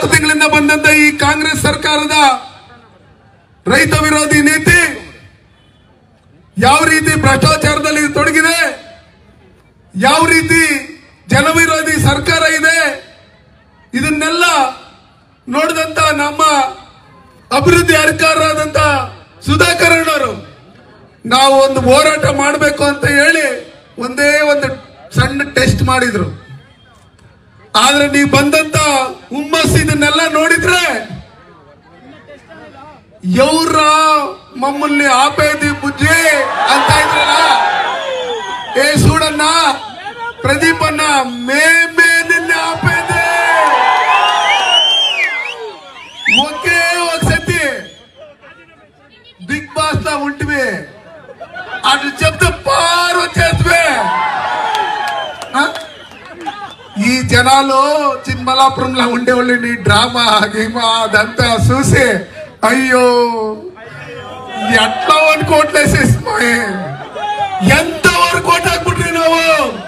ನಾಲ್ಕು ತಿಂಗಳಿಂದ ಬಂದಂತ ಈ ಕಾಂಗ್ರೆಸ್ ಸರ್ಕಾರದ ರೈತ ವಿರೋಧಿ ನೀತಿ ಯಾವ ರೀತಿ ಭ್ರಷ್ಟಾಚಾರದಲ್ಲಿ ತೊಡಗಿದೆ ಯಾವ ರೀತಿ ಜನವಿರೋಧಿ ಸರ್ಕಾರ ಇದೆ ಇದನ್ನೆಲ್ಲ ನೋಡಿದಂತ ನಮ್ಮ ಅಭಿವೃದ್ಧಿ ಅಧಿಕಾರರಾದಂತ ಸುಧಾಕರ್ ಅಣ್ಣವರು ನಾವು ಒಂದು ಹೋರಾಟ ಮಾಡಬೇಕು ಅಂತ ಹೇಳಿ ಒಂದೇ ಒಂದು ಸಣ್ಣ ಟೆಸ್ಟ್ ಮಾಡಿದ್ರು ಆದ್ರೆ ನೀವು ಬಂದಂತ ಹುಮ್ಮಸ್ ಇದನ್ನೆಲ್ಲ ನೋಡಿದ್ರೆ ಎವ್ರ ಮಮ್ಮల్ని ಆಪೇದಿ ಬುಜ್ಜಿ ಅಂತ ಇದ್ರಲ್ಲ ಏ ಸೂಡಣ್ಣ ಪ್ರದೀಪಣ್ಣ ಮೇಮೇ ನಿನ್ನೆ ಆಪೇದೆ ఒకే ఒక సతి బిగ్ బాస్ లా ఉంటివి అటు చెప్తే పారు వచ్చేసివే ఆ? ఈ జనాలు చిన్మలాపురంలో ఉండేవాళ్ళు నీ డ్రామా గీమా అదంతా చూసి అయ్యో ఎట్లా అని కోట్లేసేసిపోయి ఎంత వరకు కోటాಕ್ಬಿಟ್ರಿ ನಾವು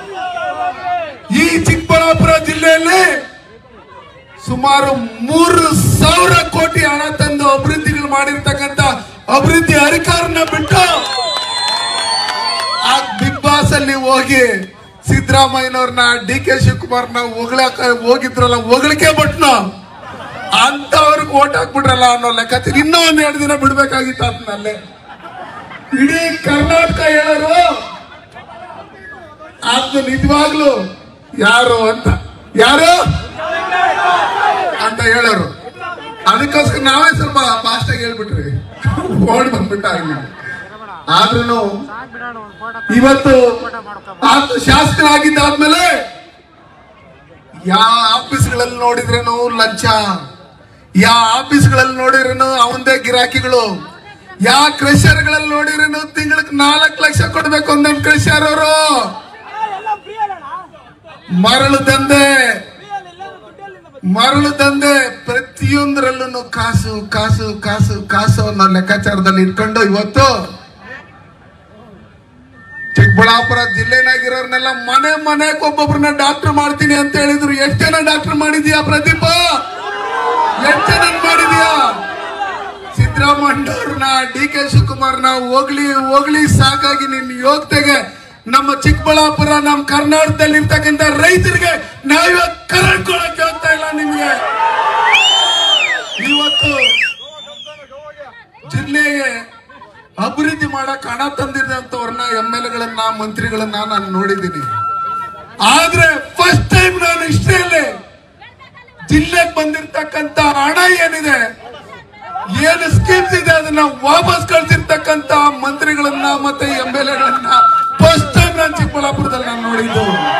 ಈ ಚಿಕ್ಕಬಳ್ಳಾಪುರ ಜಿಲ್ಲೆಯಲ್ಲಿ ಸುಮಾರು ಮೂರು ಸಾವಿರ ಕೋಟಿ ಹಣ ತಂದು ಅಭಿವೃದ್ಧಿಗಳು ಮಾಡಿರ್ತಕ್ಕಂಥ ಅಭಿವೃದ್ಧಿ ಅಧಿಕಾರನ ಬಿಟ್ಟು ಆ ಬಿಗ್ ಬಾಸ್ ಅಲ್ಲಿ ಹೋಗಿ ಸಿದ್ದರಾಮಯ್ಯನವ್ರನ್ನ ಡಿ ಕೆ ಶಿವಕುಮಾರ್ನ ಹೊಗಳಕ ಹೋಗಿದ್ರಲ್ಲ ಹೊಗಳಿಕೆ ಬಟ್ನ ಅಂತವ್ರಿಗೆ ಓಟ್ ಹಾಕ್ಬಿಟ್ರಲ್ಲ ಅನ್ನೋ ಲೆಕ್ಕಾಚಾರ ಇನ್ನೂ ಒಂದ್ ಎರಡು ದಿನ ಬಿಡ್ಬೇಕಾಗಿತ್ತು ಅದನ್ನಲ್ಲೇ ಇಡೀ ಕರ್ನಾಟಕ ಹೇಳೋರು ಅದು ನಿಜವಾಗ್ಲು ಯಾರು ಅಂತ ಯಾರು ಅಂತ ಹೇಳೋರು ಅದಕ್ಕೋಸ್ಕರ ನಾವೇ ಸ್ವಲ್ಪ ಫಾಸ್ಟ್ ಆಗಿ ಹೇಳ್ಬಿಟ್ರಿ ಓಡ್ ಬಂದ್ಬಿಟ್ಟ ಆದ್ರೂ ಇವತ್ತು ಆತ ಶಾಸಕರಾಗಿದ್ದಾದ್ಮೇಲೆ ಯಾವ ಆಫೀಸ್ಗಳಲ್ಲಿ ನೋಡಿದ್ರೇನು ಲಂಚ ಯಾವ ಆಫೀಸ್ಗಳಲ್ಲಿ ನೋಡಿದ್ರೇನು ಅವಂದೇ ಗಿರಾಕಿಗಳು ಯಾವ ಕ್ರಷರ್ಗಳಲ್ಲಿ ನೋಡಿದ್ರೇನು ತಿಂಗಳಿಗೆ ನಾಲ್ಕು ಲಕ್ಷ ಕೊಡ್ಬೇಕು ಒಂದೊಂದು ಕ್ರಷರ್ ಅವರು ಮರಳು ದಂಧೆ ಮರಳು ದಂಧೆ ಪ್ರತಿಯೊಂದರಲ್ಲೂ ಕಾಸು ಕಾಸು ಕಾಸು ಕಾಸು ಅನ್ನೋ ಲೆಕ್ಕಾಚಾರದಲ್ಲಿ ಇಟ್ಕೊಂಡು ಇವತ್ತು ಚಿಕ್ಕಬಳ್ಳಾಪುರ ಜಿಲ್ಲೆನಾಗಿರೋರ್ನೆಲ್ಲ ಮನೆ ಮನೆಗೆ ಒಬ್ಬೊಬ್ರನ್ನ ಡಾಕ್ಟರ್ ಮಾಡ್ತೀನಿ ಅಂತ ಹೇಳಿದ್ರು ಎಷ್ಟು ಜನ ಡಾಕ್ಟರ್ ಮಾಡಿದ್ಯಾ ಪ್ರದೀಪ ಎಷ್ಟು ಜನ ಮಾಡಿದ್ಯಾ ಸಿದ್ದರಾಮಯ್ಯವ್ರನ್ನ ಡಿ ಕೆ ಶಿವಕುಮಾರ್ನ ಹೋಗ್ಲಿ ಹೋಗ್ಲಿ ಸಾಕಾಗಿ ನಿನ್ನ ಯೋಗ್ಯತೆಗೆ ನಮ್ಮ ಚಿಕ್ಕಬಳ್ಳಾಪುರ ನಮ್ಮ ಕರ್ನಾಟಕದಲ್ಲಿ ಇರ್ತಕ್ಕಂಥ ರೈತರಿಗೆ ನಾವಿವಾಗ ಕರೆಂಟ್ ಕೊಡಕ್ಕೆ ಹೋಗ್ತಾ ಇಲ್ಲ ನಿಮ್ಗೆ ಇವತ್ತು ಜಿಲ್ಲೆಗೆ ಅಭಿವೃದ್ಧಿ ಮಾಡಕ್ ಹಣ ತಂದಿದಂತವ್ರನ್ನ ಎಂ ಎಲ್ ಗಳನ್ನ ಮಂತ್ರಿಗಳನ್ನ ನಾನು ನೋಡಿದ್ದೀನಿ ಆದ್ರೆ ಫಸ್ಟ್ ಟೈಮ್ ನಾನು ಇಷ್ಟೇ ಜಿಲ್ಲೆಗೆ ಬಂದಿರ್ತಕ್ಕಂತ ಹಣ ಏನಿದೆ ಏನು ಸ್ಕೀಮ್ಸ್ ಇದೆ ಅದನ್ನ ವಾಪಸ್ ಕಳ್ಸಿರ್ತಕ್ಕಂತ ಮಂತ್ರಿಗಳನ್ನ ಮತ್ತೆ ಎಂ ಎಲ್ ಎಗಳನ್ನ ಫಸ್ಟ್ ಟೈಮ್ ನಾನು ಚಿಕ್ಕಬಳ್ಳಾಪುರದಲ್ಲಿ ನಾನು ನೋಡಿದ್ದು